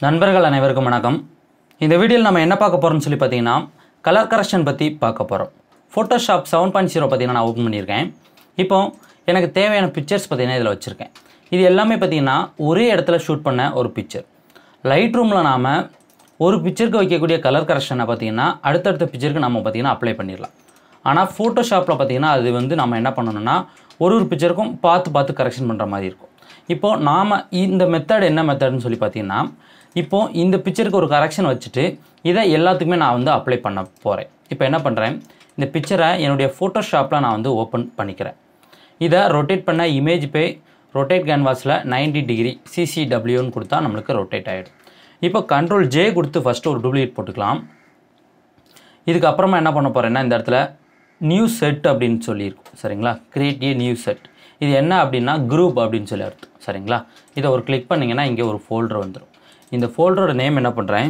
நண்பர்கள் அனைவருக்கும் வணக்கம் இந்த வீடியோவில் நம்ம என்ன பார்க்க போகிறோம்னு சொல்லி பார்த்தீங்கன்னா கலர் கரெக்ஷன் பற்றி பார்க்க போகிறோம் ஃபோட்டோஷாப் செவன் பாயிண்ட் ஜீரோ பார்த்தீங்கன்னா நான் ஓப்பன் பண்ணியிருக்கேன் இப்போ எனக்கு தேவையான பிக்சர்ஸ் பார்த்தீங்கன்னா இதில் வச்சுருக்கேன் இது எல்லாமே பார்த்தீங்கன்னா ஒரே இடத்துல ஷூட் பண்ண ஒரு பிக்சர் லைட் ரூமில் நாம் ஒரு பிக்சருக்கு வைக்கக்கூடிய கலர் கரெக்ஷனை பார்த்தீங்கன்னா அடுத்தடுத்த பிக்சருக்கு நம்ம பார்த்தீங்கன்னா அப்ளை பண்ணிடலாம் ஆனால் ஃபோட்டோஷாப்பில் பார்த்தீங்கன்னா அது வந்து நம்ம என்ன பண்ணணும்னா ஒரு ஒரு பிக்சருக்கும் பார்த்து பார்த்து கரெக்ஷன் பண்ணுற மாதிரி இருக்கும் இப்போது நாம் இந்த மெத்தட் என்ன மெத்தட்னு சொல்லி பார்த்தீங்கன்னா இப்போது இந்த பிக்சருக்கு ஒரு கரெக்ஷன் வச்சுட்டு இதை எல்லாத்துக்குமே நான் வந்து அப்ளை பண்ண போகிறேன் இப்போ என்ன பண்ணுறேன் இந்த பிக்சரை என்னுடைய ஃபோட்டோஷாப்பில் நான் வந்து ஓப்பன் பண்ணிக்கிறேன் இதை ரொட்டேட் பண்ண இமேஜ் பே ரொட்டேட் கேன்வாஸில் 90 டிகிரி சிசிடபிள்யூன்னு கொடுத்தா நம்மளுக்கு ரொட்டேட் ஆகிடும் இப்போ கண்ட்ரோல் ஜே கொடுத்து ஃபஸ்ட்டு ஒரு டூப்ளிகேட் போட்டுக்கலாம் இதுக்கப்புறமா என்ன பண்ண போகிறேன்னா இந்த இடத்துல நியூ செட் அப்படின்னு சொல்லியிருக்கும் சரிங்களா கிரியேட் ஏ நியூ செட் இது என்ன அப்படின்னா குரூப் அப்படின்னு சொல்லி அர்த்தம் சரிங்களா இதை ஒரு கிளிக் பண்ணிங்கன்னா இங்கே ஒரு ஃபோல்டர் வந்துடும் இந்த ஃபோல்டரோட நேம் என்ன பண்ணுறேன்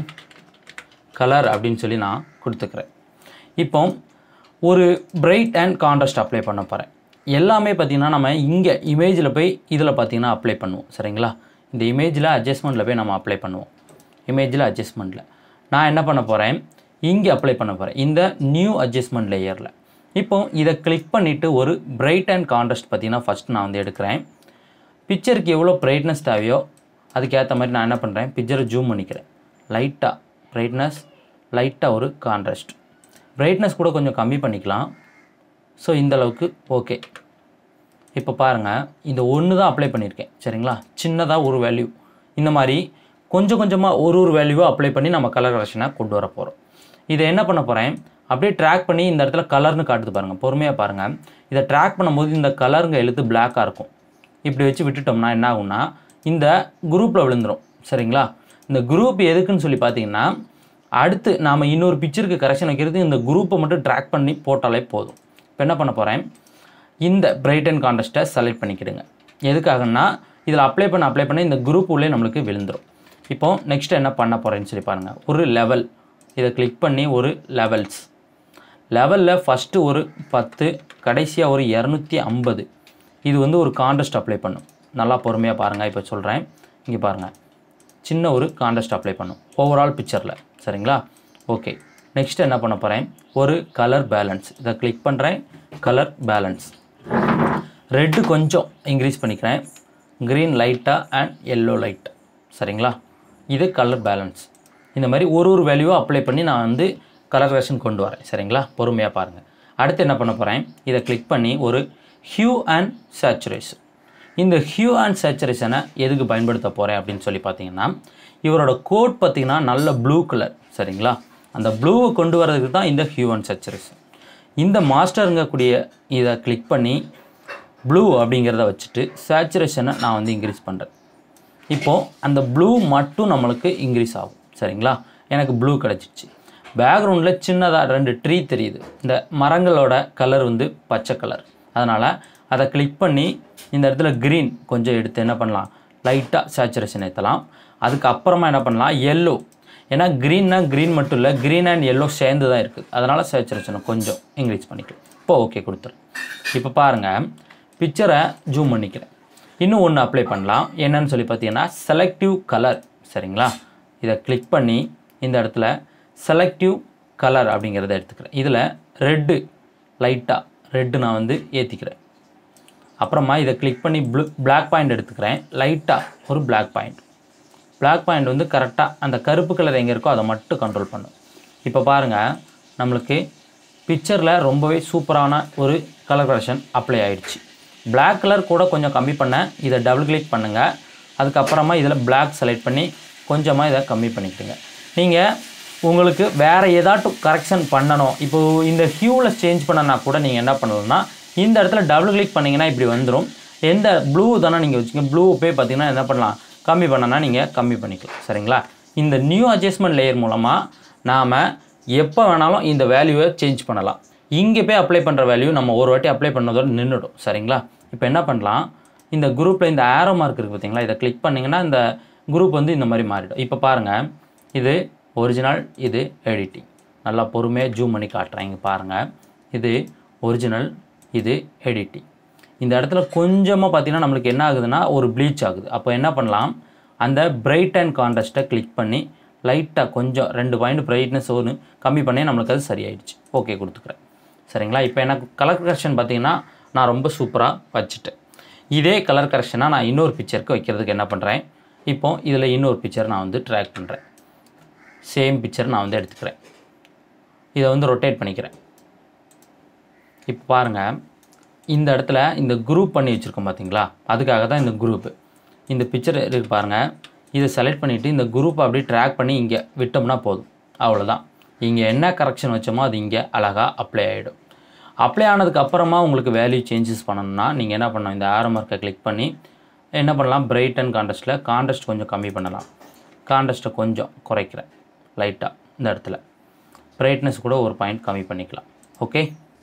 கலர் அப்படின்னு சொல்லி நான் கொடுத்துக்கிறேன் இப்போ ஒரு பிரைட் அண்ட் கான்ட்ராஸ்ட் அப்ளை பண்ண போகிறேன் எல்லாமே பார்த்திங்கன்னா நம்ம இங்கே இமேஜில் போய் இதில் பார்த்திங்கன்னா அப்ளை பண்ணுவோம் சரிங்களா இந்த இமேஜில் அட்ஜஸ்ட்மெண்ட்டில் போய் நம்ம அப்ளை பண்ணுவோம் இமேஜில் அட்ஜஸ்ட்மெண்ட்டில் நான் என்ன பண்ண போகிறேன் இங்கே அப்ளை பண்ண போகிறேன் இந்த நியூ அட்ஜஸ்ட்மெண்ட் லேயரில் இப்போ இதை கிளிக் பண்ணிவிட்டு ஒரு பிரைட் அண்ட் கான்ட்ராஸ்ட் பார்த்திங்கன்னா ஃபஸ்ட் நான் வந்து எடுக்கிறேன் பிக்சருக்கு எவ்வளோ பிரைட்னஸ் தேவையோ அதுக்கேற்ற மாதிரி நான் என்ன பண்ணுறேன் பிக்சரை ஜூம் பண்ணிக்கிறேன் லைட்டாக பிரைட்னஸ் லைட்டாக ஒரு கான்ட்ராஸ்ட் பிரைட்னஸ் கூட கொஞ்சம் கம்மி பண்ணிக்கலாம் ஸோ இந்த அளவுக்கு ஓகே இப்போ பாருங்கள் இந்த ஒன்று தான் அப்ளை பண்ணியிருக்கேன் சரிங்களா சின்னதாக ஒரு வேல்யூ இந்த மாதிரி கொஞ்சம் கொஞ்சமாக ஒரு ஒரு வேல்யூவை அப்ளை பண்ணி நம்ம கலர் கரெக்ஷனை கொண்டு வர போகிறோம் இதை என்ன பண்ண போகிறேன் அப்படியே ட்ராக் பண்ணி இந்த இடத்துல கலர்னு காட்டுது பாருங்கள் பொறுமையாக பாருங்கள் இதை ட்ராக் பண்ணும்போது இந்த கலருங்க எழுத்து பிளாக்காக இருக்கும் இப்படி வச்சு விட்டுட்டோம்னா என்ன ஆகும்னா இந்த குரூப்பில் விழுந்துடும் சரிங்களா இந்த குரூப் எதுக்குன்னு சொல்லி பார்த்தீங்கன்னா அடுத்து நாம் இன்னொரு பிக்சருக்கு கரெக்ஷன் வைக்கிறது இந்த குரூப்பை மட்டும் ட்ராக் பண்ணி போட்டாலே போதும் இப்போ என்ன பண்ண போகிறேன் இந்த பிரைட் அண்ட் கான்ட்ராஸ்ட்டை செலக்ட் பண்ணிக்கிடுங்க எதுக்காகன்னா இதில் அப்ளை பண்ண அப்ளை பண்ண இந்த குரூப் உள்ளே நம்மளுக்கு விழுந்துடும் இப்போ நெக்ஸ்ட் என்ன பண்ண போகிறேன்னு சொல்லி பாருங்கள் ஒரு லெவல் இதை கிளிக் பண்ணி ஒரு லெவல்ஸ் லெவலில் ஃபஸ்ட்டு ஒரு பத்து கடைசியாக ஒரு இரநூத்தி ஐம்பது இது வந்து ஒரு கான்ட்ராஸ்ட் அப்ளை பண்ணும் நல்லா பொறுமையாக பாருங்கள் இப்போ சொல்கிறேன் இங்கே பாருங்கள் சின்ன ஒரு கான்ட்ராஸ்ட் அப்ளை பண்ணும் ஓவரால் பிக்சரில் சரிங்களா ஓகே நெக்ஸ்ட் என்ன பண்ண போகிறேன் ஒரு கலர் பேலன்ஸ் இதை கிளிக் பண்ணுறேன் கலர் பேலன்ஸ் ரெட்டு கொஞ்சம் இன்க்ரீஸ் பண்ணிக்கிறேன் க்ரீன் லைட்டாக அண்ட் எல்லோ லைட் சரிங்களா இது கலர் பேலன்ஸ் இந்த மாதிரி ஒரு ஒரு வேல்யூவை அப்ளை பண்ணி நான் வந்து கலர் வெர்ஷன் கொண்டு வரேன் சரிங்களா பொறுமையாக பாருங்கள் அடுத்து என்ன பண்ண போகிறேன் இதை கிளிக் பண்ணி ஒரு ஹியூ அண்ட் சேச்சுரேஷன் இந்த ஹியூ அண்ட் சேச்சுரேஷனை எதுக்கு பயன்படுத்த போகிறேன் அப்படின்னு சொல்லி பார்த்தீங்கன்னா இவரோட கோட் பார்த்தீங்கன்னா நல்ல ப்ளூ கலர் சரிங்களா அந்த ப்ளூவை கொண்டு வரதுக்கு தான் இந்த ஹியூ அண்ட் சேச்சுரேஷன் இந்த மாஸ்டருங்கக்கூடிய இதை கிளிக் பண்ணி ப்ளூ அப்படிங்கிறத வச்சுட்டு சேச்சுரேஷனை நான் வந்து இன்க்ரீஸ் பண்ணுறேன் இப்போது அந்த ப்ளூ மட்டும் நம்மளுக்கு இன்க்ரீஸ் ஆகும் சரிங்களா எனக்கு ப்ளூ கிடச்சிச்சு பேக்ரவுண்டில் சின்னதாக ரெண்டு ட்ரீ தெரியுது இந்த மரங்களோட கலர் வந்து பச்சை கலர் அதனால் அதை கிளிக் பண்ணி இந்த இடத்துல க்ரீன் கொஞ்சம் எடுத்து என்ன பண்ணலாம் லைட்டாக சேச்சுரேஷன் ஏற்றலாம் அதுக்கப்புறமா என்ன பண்ணலாம் எல்லோ ஏன்னா க்ரீன்னா க்ரீன் மட்டும் இல்லை க்ரீன் அண்ட் எல்லோ சேர்ந்து தான் இருக்குது அதனால் சேச்சுரேஷனை கொஞ்சம் இன்க்ரீஸ் பண்ணிக்கலாம் இப்போ ஓகே கொடுத்துரு இப்போ பாருங்கள் பிக்சரை ஜூம் பண்ணிக்கிறேன் இன்னும் ஒன்று அப்ளை பண்ணலாம் என்னன்னு சொல்லி பார்த்தீங்கன்னா செலக்டிவ் கலர் சரிங்களா இதை கிளிக் பண்ணி இந்த இடத்துல செலக்டிவ் கலர் அப்படிங்கிறத எடுத்துக்கிறேன் இதில் ரெட்டு லைட்டாக ரெட்டு நான் வந்து ஏற்றிக்கிறேன் அப்புறமா இதை கிளிக் பண்ணி ப்ளூ பிளாக் பாயிண்ட் எடுத்துக்கிறேன் லைட்டாக ஒரு பிளாக் பாயிண்ட் பிளாக் பாயிண்ட் வந்து கரெக்டாக அந்த கருப்பு கலர் எங்கே இருக்கோ அதை மட்டும் கண்ட்ரோல் பண்ணும் இப்போ பாருங்கள் நம்மளுக்கு பிக்சரில் ரொம்பவே சூப்பரான ஒரு கலர் கரெக்ஷன் அப்ளை ஆயிடுச்சு Black கலர் கூட கொஞ்சம் கம்மி பண்ண இதை டபுள் கிளிக் பண்ணுங்கள் அதுக்கப்புறமா இதில் Black செலக்ட் பண்ணி கொஞ்சமாக இதை கம்மி பண்ணிக்கிட்டுங்க நீங்கள் உங்களுக்கு வேறு ஏதாட்டும் கரெக்ஷன் பண்ணணும் இப்போ இந்த ஹியூவில் சேஞ்ச் பண்ணனா கூட நீங்கள் என்ன பண்ணணும்னா இந்த இடத்துல டபுள் கிளிக் பண்ணிங்கன்னா இப்படி வந்துடும் எந்த ப்ளூ தானே நீங்கள் வச்சுங்க ப்ளூ போய் பார்த்தீங்கன்னா என்ன பண்ணலாம் கம்மி பண்ணனா நீங்கள் கம்மி பண்ணிக்கலாம் சரிங்களா இந்த நியூ அட்ஜஸ்ட்மெண்ட் லேயர் மூலமாக நாம் எப்போ வேணாலும் இந்த வேல்யூவை சேஞ்ச் பண்ணலாம் இங்கே போய் அப்ளை பண்ணுற வேல்யூ நம்ம ஒரு வாட்டி அப்ளை பண்ணதோடு நின்றுடும் சரிங்களா இப்போ என்ன பண்ணலாம் இந்த குரூப்பில் இந்த ஆரோ மார்க் இருக்குது பார்த்தீங்களா இதை கிளிக் பண்ணிங்கன்னா இந்த குரூப் வந்து இந்த மாதிரி மாறிடும் இப்போ பாருங்கள் இது ஒரிஜினல் இது எடிட்டிங் நல்லா பொறுமையாக ஜூம் பண்ணி காட்டுறேன் இங்கே பாருங்கள் இது ஒரிஜினல் இது எடிட்டிங் இந்த இடத்துல கொஞ்சமாக பார்த்தீங்கன்னா நம்மளுக்கு என்ன ஆகுதுன்னா ஒரு ப்ளீச் ஆகுது அப்போ என்ன பண்ணலாம் அந்த பிரைட் அண்ட் கான்ட்ராஸ்ட்டை கிளிக் பண்ணி லைட்டாக கொஞ்சம் ரெண்டு பாயிண்ட் பிரைட்னஸ் ஒன்று கம்மி பண்ணி நம்மளுக்கு அது சரியாயிடுச்சு ஓகே கொடுத்துக்கிறேன் சரிங்களா இப்போ எனக்கு கலர் கரெக்ஷன் பார்த்தீங்கன்னா நான் ரொம்ப சூப்பராக வச்சுட்டேன் இதே கலர் கரெக்ஷனாக நான் இன்னொரு பிக்சருக்கு வைக்கிறதுக்கு என்ன பண்ணுறேன் இப்போ இதில் இன்னொரு பிக்சர் நான் வந்து ட்ராக் பண்ணுறேன் சேம் பிக்சர் நான் வந்து எடுத்துக்கிறேன் இதை வந்து ரொட்டேட் பண்ணிக்கிறேன் இப்போ பாருங்கள் இந்த இடத்துல இந்த குரூப் பண்ணி வச்சுருக்கோம் பார்த்தீங்களா அதுக்காக தான் இந்த குரூப்பு இந்த பிக்சர் இருக்கு பாருங்கள் இதை செலக்ட் பண்ணிவிட்டு இந்த குரூப்பை அப்படியே ட்ராக் பண்ணி இங்கே விட்டோம்னா போதும் அவ்வளோதான் இங்கே என்ன கரெக்ஷன் வச்சோமோ அது இங்கே அழகாக அப்ளை ஆகிடும் அப்ளை ஆனதுக்கு அப்புறமா உங்களுக்கு வேல்யூ சேஞ்சஸ் பண்ணணும்னா நீங்கள் என்ன பண்ணணும் இந்த ஆரோ மார்க்கை கிளிக் பண்ணி என்ன பண்ணலாம் பிரைட் அண்ட் கான்ட்ராஸ்ட்டில் கான்ட்ராஸ்ட் கொஞ்சம் கம்மி பண்ணலாம் கான்ட்ராஸ்ட்டை கொஞ்சம் குறைக்கிறேன் லைட்டாக இந்த இடத்துல பிரைட்னஸ் கூட ஒரு பாயிண்ட் கம்மி பண்ணிக்கலாம் ஓகே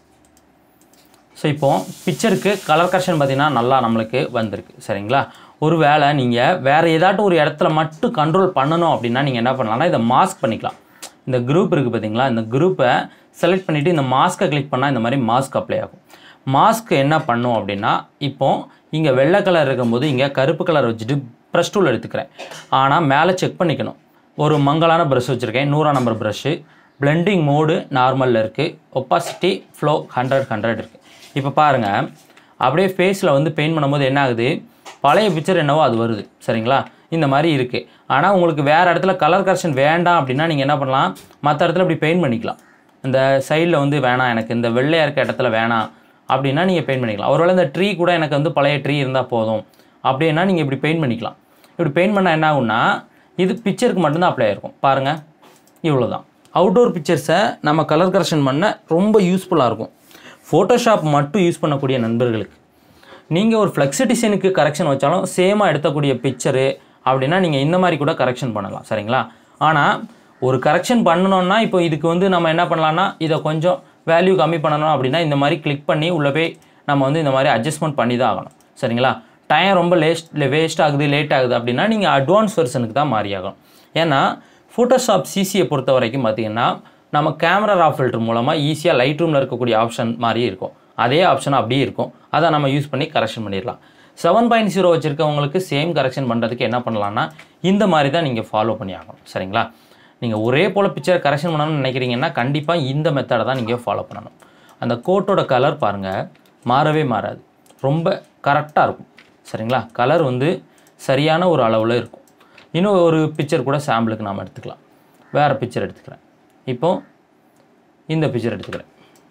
ஸோ இப்போ பிக்சருக்கு கலர் கரெக்ஷன் பார்த்தீங்கன்னா நல்லா நம்மளுக்கு வந்திருக்கு சரிங்களா ஒருவேளை நீங்கள் வேறு ஏதாட்டும் ஒரு இடத்துல மட்டும் கண்ட்ரோல் பண்ணணும் அப்படின்னா நீங்கள் என்ன பண்ணலாம்னா இதை மாஸ்க் பண்ணிக்கலாம் இந்த குரூப் இருக்குது பார்த்தீங்களா இந்த குரூப்பை செலக்ட் பண்ணிவிட்டு இந்த மாஸ்க்கை கிளிக் பண்ணால் இந்த மாதிரி மாஸ்க் அப்ளை ஆகும் மாஸ்க் என்ன பண்ணும் அப்படின்னா இப்போ இங்கே வெள்ளை கலர் இருக்கும்போது இங்கே கருப்பு கலர் வச்சுட்டு ப்ரஷ் டூல் எடுத்துக்கிறேன் ஆனால் மேலே செக் பண்ணிக்கணும் ஒரு மங்கலான ப்ரஷ் வச்சுருக்கேன் நூறாம் நம்பர் ப்ரஷ்ஷு பிளெண்டிங் மோடு நார்மலில் இருக்குது ஒப்பாசிட்டி ஃப்ளோ ஹண்ட்ரட் ஹண்ட்ரட் இருக்குது இப்போ பாருங்கள் அப்படியே ஃபேஸில் வந்து பெயிண்ட் பண்ணும்போது என்ன ஆகுது பழைய பிக்சர் என்னவோ அது வருது சரிங்களா இந்த மாதிரி இருக்குது ஆனால் உங்களுக்கு வேறு இடத்துல கலர் கரெக்ஷன் வேண்டாம் அப்படின்னா நீங்கள் என்ன பண்ணலாம் மற்ற இடத்துல இப்படி பெயிண்ட் பண்ணிக்கலாம் இந்த சைடில் வந்து வேணாம் எனக்கு இந்த வெள்ளையாக இருக்க இடத்துல வேணாம் அப்படின்னா நீங்கள் பெயிண்ட் பண்ணிக்கலாம் ஒருவேளை இந்த ட்ரீ கூட எனக்கு வந்து பழைய ட்ரீ இருந்தால் போதும் அப்படின்னா நீங்கள் இப்படி பெயிண்ட் பண்ணிக்கலாம் இப்படி பெயிண்ட் பண்ணால் என்ன ஆகும்னா இது பிக்சருக்கு மட்டும்தான் அப்ளை ஆயிருக்கும் பாருங்கள் இவ்வளோ தான் அவுட்டோர் பிக்சர்ஸை நம்ம கலர் கரெக்ஷன் பண்ண ரொம்ப யூஸ்ஃபுல்லாக இருக்கும் ஃபோட்டோஷாப் மட்டும் யூஸ் பண்ணக்கூடிய நண்பர்களுக்கு நீங்கள் ஒரு ஃப்ளெக்ஸி டிசைனுக்கு கரெக்ஷன் வச்சாலும் சேமாக எடுத்தக்கூடிய பிக்சரு அப்படின்னா நீங்கள் இந்த மாதிரி கூட கரெக்ஷன் பண்ணலாம் சரிங்களா ஆனால் ஒரு கரெக்ஷன் பண்ணணும்னா இப்போ இதுக்கு வந்து நம்ம என்ன பண்ணலாம்னா இதை கொஞ்சம் வேல்யூ கம்மி பண்ணணும் அப்படின்னா இந்த மாதிரி கிளிக் பண்ணி உள்ளே போய் நம்ம வந்து இந்த மாதிரி அட்ஜஸ்ட்மெண்ட் பண்ணி தான் ஆகணும் சரிங்களா டைம் ரொம்ப லேஸ்ட் வேஸ்ட் ஆகுது லேட் ஆகுது அப்படின்னா நீங்கள் அட்வான்ஸ் வெர்ஷனுக்கு தான் மாறி ஆகணும் ஏன்னா ஃபோட்டோஷாப் சிசியை பொறுத்த வரைக்கும் பார்த்தீங்கன்னா நம்ம கேமரா ரா ஃபில்டர் மூலமாக ஈஸியாக லைட் ரூமில் இருக்கக்கூடிய ஆப்ஷன் மாதிரி இருக்கும் அதே ஆப்ஷன் அப்படியே இருக்கும் அதை நம்ம யூஸ் பண்ணி கரெக்ஷன் பண்ணிடலாம் செவன் பாயிண்ட் ஜீரோ வச்சுருக்கவங்களுக்கு சேம் கரெக்ஷன் பண்ணுறதுக்கு என்ன பண்ணலாம்னா இந்த மாதிரி தான் நீங்கள் ஃபாலோ பண்ணி ஆகணும் சரிங்களா நீங்கள் ஒரே போல் பிக்சர் கரெக்ஷன் பண்ணணும்னு நினைக்கிறீங்கன்னா கண்டிப்பாக இந்த மெத்தடை தான் நீங்கள் ஃபாலோ பண்ணணும் அந்த கோட்டோட கலர் பாருங்கள் மாறவே மாறாது ரொம்ப கரெக்டாக இருக்கும் சரிங்களா கலர் வந்து சரியான ஒரு அளவில் இருக்கும் இன்னும் ஒரு பிக்சர் கூட சாம்பிளுக்கு நாம் எடுத்துக்கலாம் வேறு பிக்சர் எடுத்துக்கிறேன் இப்போ இந்த பிக்சர் எடுத்துக்கிறேன்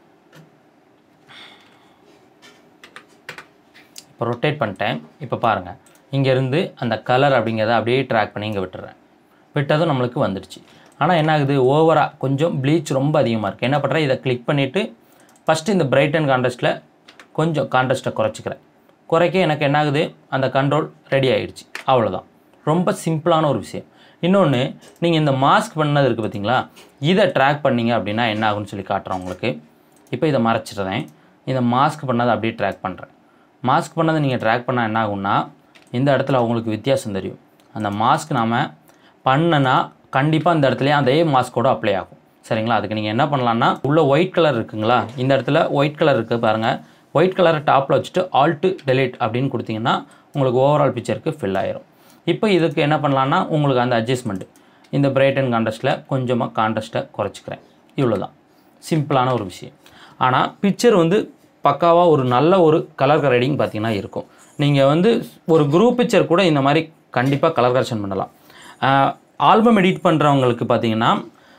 இப்போ ரொட்டேட் பண்ணிட்டேன் இப்போ பாருங்கள் இங்கேருந்து அந்த கலர் அப்படிங்கிறத அப்படியே ட்ராக் பண்ணி இங்கே விட்டுறேன் விட்டதும் நம்மளுக்கு வந்துடுச்சு ஆனால் என்ன ஆகுது ஓவராக கொஞ்சம் ப்ளீச் ரொம்ப அதிகமாக இருக்குது என்ன பண்ணுறேன் இதை கிளிக் பண்ணிவிட்டு ஃபஸ்ட்டு இந்த பிரைட் அண்ட் கான்ட்ராஸ்ட்டில் கொஞ்சம் கான்ட்ராஸ்ட்டை குறைச்சிக்கிறேன் குறைக்க எனக்கு என்ன ஆகுது அந்த கண்ட்ரோல் ரெடி ஆகிடுச்சு அவ்வளோதான் ரொம்ப சிம்பிளான ஒரு விஷயம் இன்னொன்று நீங்கள் இந்த மாஸ்க் பண்ணது இருக்குது பார்த்தீங்களா இதை ட்ராக் பண்ணீங்க அப்படின்னா என்ன ஆகும்னு சொல்லி காட்டுறேன் உங்களுக்கு இப்போ இதை மறைச்சிடுறேன் இந்த மாஸ்க் பண்ணதை அப்படியே ட்ராக் பண்ணுறேன் மாஸ்க் பண்ணதை நீங்கள் ட்ராக் பண்ணால் என்ன ஆகும்னா இந்த இடத்துல உங்களுக்கு வித்தியாசம் தெரியும் அந்த மாஸ்க் நாம் பண்ணனா கண்டிப்பாக இந்த இடத்துலயே அதே மாஸ்கோட அப்ளை ஆகும் சரிங்களா அதுக்கு நீங்கள் என்ன பண்ணலான்னா உள்ள ஒயிட் கலர் இருக்குங்களா இந்த இடத்துல ஒயிட் கலர் இருக்குது பாருங்கள் ஒயிட் கலரை டாப்பில் வச்சுட்டு ஆல்ட்டு delete அப்படின்னு கொடுத்தீங்கன்னா உங்களுக்கு ஓவரால் பிக்சருக்கு ஃபில் ஆயிரும் இப்போ இதுக்கு என்ன பண்ணலான்னா உங்களுக்கு அந்த அட்ஜஸ்ட்மெண்ட் இந்த பிரைட் அண்ட் கான்ட்ராஸ்ட்டில் கொஞ்சமாக கான்ட்ராஸ்ட்டை குறைச்சிக்கிறேன் இவ்வளோ தான் சிம்பிளான ஒரு விஷயம் ஆனால் பிக்சர் வந்து பக்காவாக ஒரு நல்ல ஒரு கலர் கரடிங் பார்த்தீங்கன்னா இருக்கும் நீங்கள் வந்து ஒரு குரூப் பிக்சர் கூட இந்த மாதிரி கண்டிப்பாக கலர் கரெக்ஷன் பண்ணலாம் ஆல்பம் எடிட் பண்ணுறவங்களுக்கு பார்த்தீங்கன்னா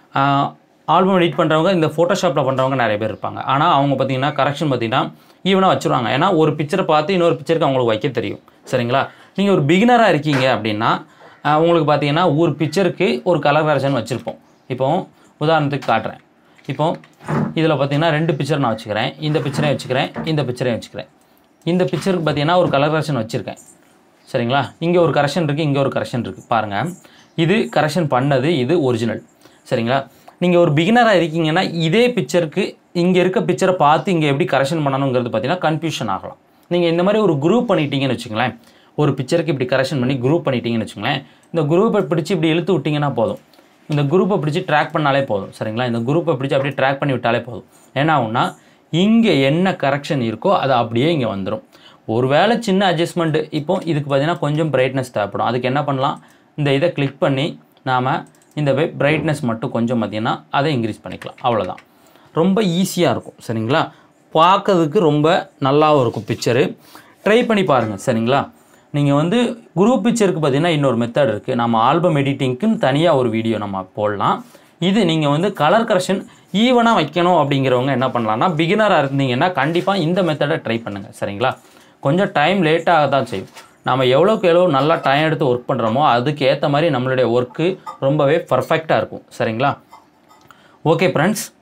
ஆல்பம் எடிட் பண்ணுறவங்க இந்த ஃபோட்டோஷாப்பில் பண்ணுறவங்க நிறைய பேர் இருப்பாங்க ஆனால் அவங்க பார்த்தீங்கன்னா கரெக்ஷன் பார்த்தீங்கன்னா ஈவனாக வச்சுருவாங்க ஏன்னா ஒரு பிக்சரை பார்த்து இன்னொரு பிக்சருக்கு அவங்களுக்கு வைக்க தெரியும் சரிங்களா நீங்கள் ஒரு பிகினராக இருக்கீங்க அப்படின்னா ஆஹ் உங்களுக்கு பார்த்தீங்கன்னா ஒரு பிக்சருக்கு ஒரு கலர் கரெக்ஷன் வச்சுருப்போம் இப்போ உதாரணத்துக்கு காட்டுறேன் இப்போ இதில் பார்த்தீங்கன்னா ரெண்டு பிக்சர் நான் வச்சுக்கிறேன் இந்த பிக்சரையும் வச்சுக்கிறேன் இந்த பிக்சரையும் வச்சுக்கிறேன் இந்த பிக்சருக்கு பார்த்தீங்கன்னா ஒரு கலர் கரெக்ஷன் வச்சுருக்கேன் சரிங்களா இங்கே ஒரு கரெக்ஷன் இருக்குது இங்கே ஒரு கரெக்ஷன் இருக்குது பாருங்கள் இது கரெக்ஷன் பண்ணது இது ஒரிஜினல் சரிங்களா நீங்கள் ஒரு பிகினராக இருக்கீங்கன்னா இதே பிக்சருக்கு இங்கே இருக்க பிக்சரை பார்த்து இங்கே எப்படி கரெக்ஷன் பண்ணணுங்கிறது பார்த்தீங்கன்னா கன்ஃபியூஷன் ஆகலாம் நீங்கள் இந்த மாதிரி ஒரு குரூப் பண்ணிட்டீங்கன்னு வச்சுங்களேன் ஒரு பிக்சருக்கு இப்படி கரெக்ஷன் பண்ணி குரூப் பண்ணிட்டீங்கன்னு வச்சுங்களேன் இந்த குரூப்பை பிடிச்சி இப்படி இழுத்து விட்டிங்கன்னா போதும் இந்த குரூப்பை பிடிச்சி ட்ராக் பண்ணாலே போதும் சரிங்களா இந்த குரூப்பை பிடிச்சி அப்படியே ட்ராக் பண்ணி விட்டாலே போதும் என்ன ஆகும்னா இங்கே என்ன கரெக்ஷன் இருக்கோ அது அப்படியே இங்கே வந்துடும் ஒருவேளை சின்ன அட்ஜஸ்ட்மெண்ட்டு இப்போ இதுக்கு பார்த்தீங்கன்னா கொஞ்சம் பிரைட்னஸ் தேவைப்படும் அதுக்கு என்ன பண்ணலாம் இந்த இதை கிளிக் பண்ணி நாம் இந்த பிரைட்னஸ் மட்டும் கொஞ்சம் பார்த்தீங்கன்னா அதை இன்க்ரீஸ் பண்ணிக்கலாம் அவ்வளோதான் ரொம்ப ஈஸியாக இருக்கும் சரிங்களா பார்க்கறதுக்கு ரொம்ப நல்லாவும் இருக்கும் பிக்சரு ட்ரை பண்ணி பாருங்கள் சரிங்களா நீங்கள் வந்து குரூப் பிக்சருக்கு பார்த்தீங்கன்னா இன்னொரு மெத்தட் இருக்குது நம்ம ஆல்பம் எடிட்டிங்க்குன்னு தனியாக ஒரு வீடியோ நம்ம போடலாம் இது நீங்கள் வந்து கலர் கரெக்ஷன் ஈவனாக வைக்கணும் அப்படிங்கிறவங்க என்ன பண்ணலாம்னா பிகினராக இருந்தீங்கன்னா கண்டிப்பாக இந்த மெத்தடை ட்ரை பண்ணுங்கள் சரிங்களா கொஞ்சம் டைம் லேட்டாக தான் செய்யும் நம்ம எவ்வளோக்கு எவ்வளோ நல்லா டைம் எடுத்து ஒர்க் பண்ணுறோமோ அதுக்கு ஏற்ற மாதிரி நம்மளுடைய ஒர்க்கு ரொம்பவே பர்ஃபெக்டாக இருக்கும் சரிங்களா ஓகே ஃப்ரெண்ட்ஸ்